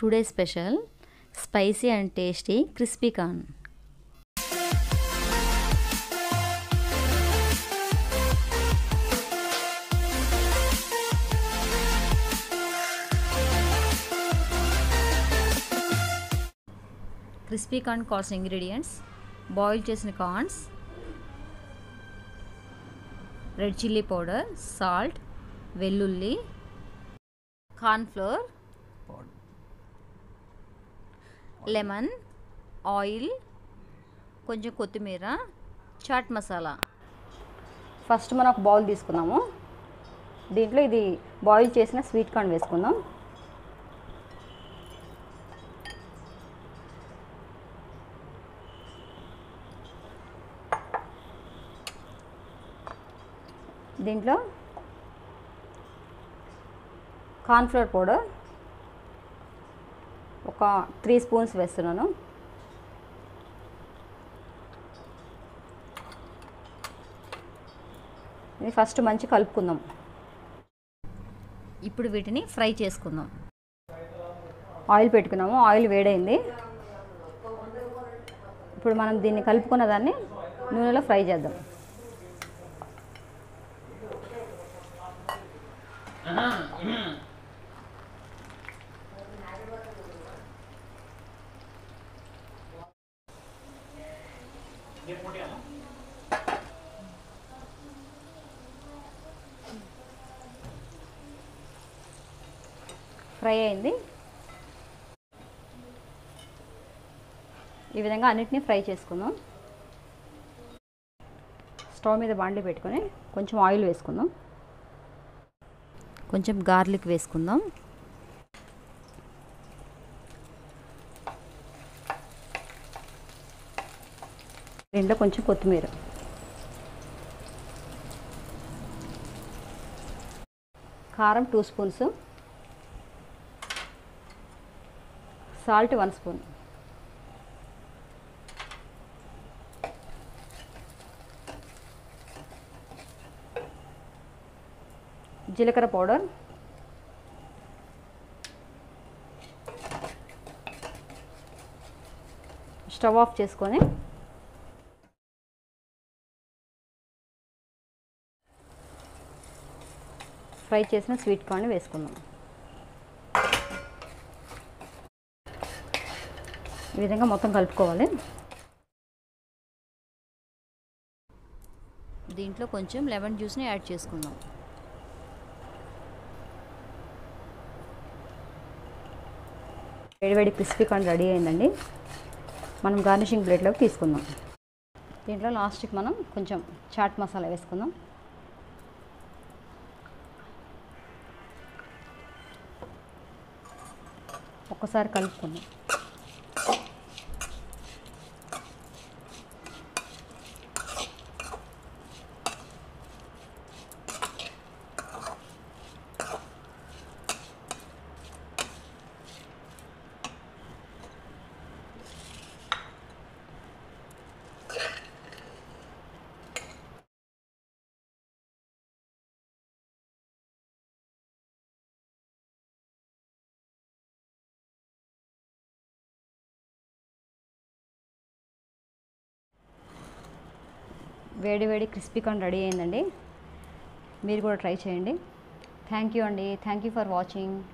today special spicy and tasty crispy corn crispy corn కావాల్సిన ingredients boil చేసిన corns red chilli powder salt వెల్లుల్లి cornflour lemon oil కొంచెం కొత్తిమీర chat masala first మనం ఒక బౌల్ తీసుకున్నాము దీంట్లో ఇది బాయిల్ చేసిన స్వీట్ కార్న్ వేసుకుందాం దీంట్లో కార్న్ఫ్లోర్ పౌడర్ ఒక త్రీ స్పూన్స్ వేస్తున్నాను ఇది ఫస్ట్ మంచి కలుపుకుందాం ఇప్పుడు వీటిని ఫ్రై చేసుకుందాం ఆయిల్ పెట్టుకున్నాము ఆయిల్ వేడైంది ఇప్పుడు మనం దీన్ని కలుపుకున్న దాన్ని నూనెలో ఫ్రై చేద్దాం ఫ్రై అయింది ఈ విధంగా అన్నిటినీ ఫ్రై చేసుకుందాం స్టవ్ మీద బాండ్లీ పెట్టుకొని కొంచెం ఆయిల్ వేసుకుందాం కొంచెం గార్లిక్ వేసుకుందాం దీంట్లో కొంచెం కొత్తిమీర కారం two spoons salt one spoon జీలకర్ర పౌడర్ స్టవ్ ఆఫ్ చేసుకొని ఫ్రై చేసిన స్వీట్ కార్న్ వేసుకుందాం ఈ విధంగా మొత్తం కలుపుకోవాలి దీంట్లో కొంచెం లెమన్ జ్యూస్ని యాడ్ చేసుకుందాం వేడివేడి క్రిస్పీ కార్న్ రెడీ అయిందండి మనం గార్నిషింగ్ ప్లేట్లోకి తీసుకుందాం దీంట్లో లాస్ట్కి మనం కొంచెం చాట్ మసాలా వేసుకుందాం ఒక్కసారి కలుపుకుందాం వేడి వేడి క్రిస్పీ కార్న్ రెడీ అయిందండి మీరు కూడా ట్రై చేయండి థ్యాంక్ యూ అండి థ్యాంక్ యూ ఫర్ వాచింగ్